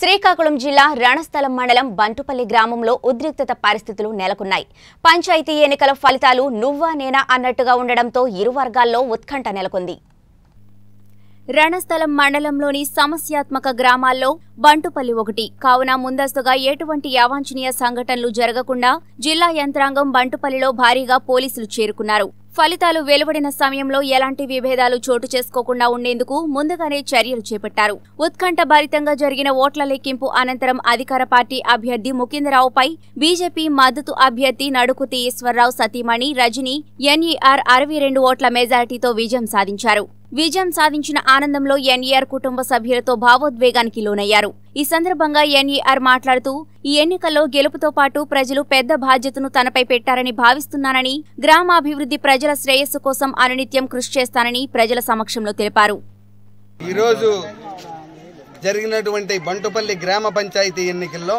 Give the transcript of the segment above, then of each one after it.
శ్రీకాకుళం జిల్లా రణస్థలం మండలం బంటుపల్లి గ్రామంలో ఉద్రిక్తత పరిస్థితులు నెలకొన్నాయి పంచాయతీ ఎన్నికల ఫలితాలు నువ్వా నేనా అన్నట్టుగా ఉండడంతో ఇరు వర్గాల్లో ఉత్కంఠ నెలకొంది రణస్థలం మండలంలోని సమస్యాత్మక గ్రామాల్లో బంటుపల్లి ఒకటి కావున ముందస్తుగా ఎటువంటి అవాంఛనీయ సంఘటనలు జరగకుండా జిల్లా యంత్రాంగం బంటుపల్లిలో భారీగా పోలీసులు చేరుకున్నారు ఫలితాలు వెలువడిన సమయంలో ఎలాంటి విభేదాలు చోటు చేసుకోకుండా ఉండేందుకు ముందుగానే చర్యలు చేపట్టారు ఉత్కంఠభరితంగా జరిగిన ఓట్ల లెక్కింపు అనంతరం అధికార పార్టీ అభ్యర్థి ముకిందరావుపై బీజేపీ మద్దతు అభ్యర్థి నడుకుతి ఈశ్వరరావు సతీమణి రజని ఎన్ఈఆర్ అరవై రెండు ఓట్ల మెజారిటీతో విజయం సాధించారు విజయం సాధించిన ఆనందంలో ఎన్ఈఆర్ కుటుంబ సభ్యులతో భావోద్వేగానికి లోనయ్యారు ఈ సందర్భంగా ఎన్ఈఆర్ మాట్లాడుతూ ఈ ఎన్నికల్లో గెలుపుతో పాటు ప్రజలు పెద్ద బాధ్యతను తనపై పెట్టారని భావిస్తున్నానని గ్రామాభివృద్ధి ప్రజల శ్రేయస్సు కోసం అనునిత్యం కృషి చేస్తానని ప్రజల సమక్షంలో తెలిపారు ఈరోజు జరిగినటువంటి బంటుపల్లి గ్రామ పంచాయతీ ఎన్నికల్లో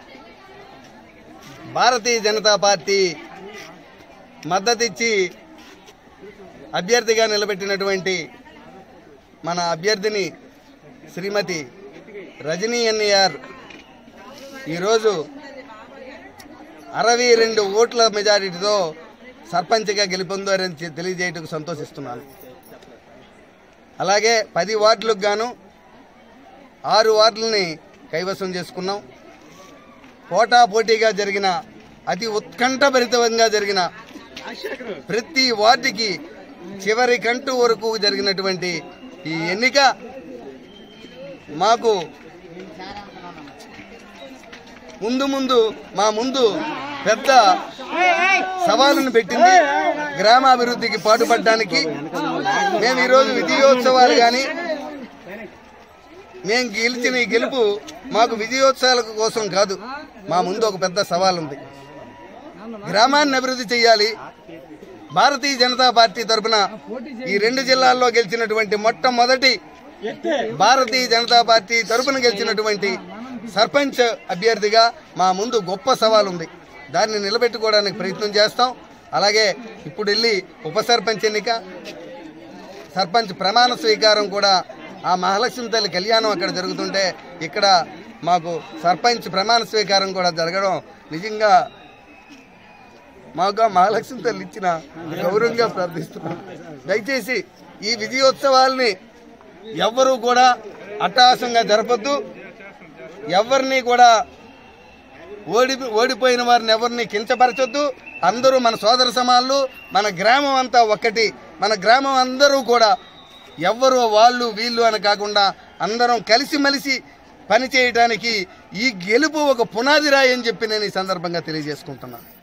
భారతీయ జనతా పార్టీ మద్దతిచ్చి అభ్యర్థిగా నిలబెట్టినటువంటి మన అభ్యర్థిని శ్రీమతి రజనీ ఎన్ఈఆర్ ఈరోజు అరవై రెండు ఓట్ల మెజారిటీతో సర్పంచ్గా గెలుపొందారని చె- తెలియజేయటకు సంతోషిస్తున్నాను అలాగే పది వార్డులకు గాను ఆరు వార్డులని కైవసం చేసుకున్నాం పోటా పోటీగా జరిగిన అతి ఉత్కంఠభరితంగా జరిగిన ప్రతి వార్డుకి చివరి కంటు వరకు జరిగినటువంటి ఈ ఎన్నిక మాకు ముందు ముందు మా ముందు పెద్ద సవాలును పెట్టింది గ్రామాభివృద్ధికి పాటుపడడానికి మేము ఈరోజు విజయోత్సవాలు కానీ మేము గెలిచిన ఈ గెలుపు మాకు విజయోత్సవాల కోసం కాదు మా ముందు ఒక పెద్ద సవాల్ ఉంది గ్రామాన్ని అభివృద్ధి చేయాలి భారతీయ జనతా పార్టీ తరఫున ఈ రెండు జిల్లాల్లో గెలిచినటువంటి మొట్టమొదటి భారతీయ జనతా పార్టీ తరఫున గెలిచినటువంటి సర్పంచ్ అభ్యర్థిగా మా ముందు గొప్ప సవాల్ ఉంది దాన్ని నిలబెట్టుకోవడానికి ప్రయత్నం చేస్తాం అలాగే ఇప్పుడు వెళ్ళి ఉప సర్పంచ్ ఎన్నిక సర్పంచ్ ప్రమాణ స్వీకారం కూడా ఆ మహాలక్ష్మి తల్లి కళ్యాణం అక్కడ జరుగుతుంటే ఇక్కడ మాకు సర్పంచ్ ప్రమాణ స్వీకారం కూడా జరగడం నిజంగా మాకు ఆ మహాలక్ష్మి తల్లి ఇచ్చిన గౌరవంగా ప్రార్థిస్తున్నాం దయచేసి ఈ విజయోత్సవాల్ని ఎవ్వరూ కూడా అట్టహాసంగా జరపద్దు ఎవరిని కూడా ఓడి ఓడిపోయిన వారిని ఎవరిని కించపరచొద్దు అందరూ మన సోదర సమానులు మన గ్రామం అంతా ఒక్కటి మన గ్రామం అందరూ కూడా ఎవ్వరు వాళ్ళు వీళ్ళు అని కాకుండా అందరం కలిసిమెలిసి పని చేయడానికి ఈ గెలుపు ఒక పునాది రాయి అని చెప్పి నేను ఈ సందర్భంగా తెలియజేసుకుంటున్నాను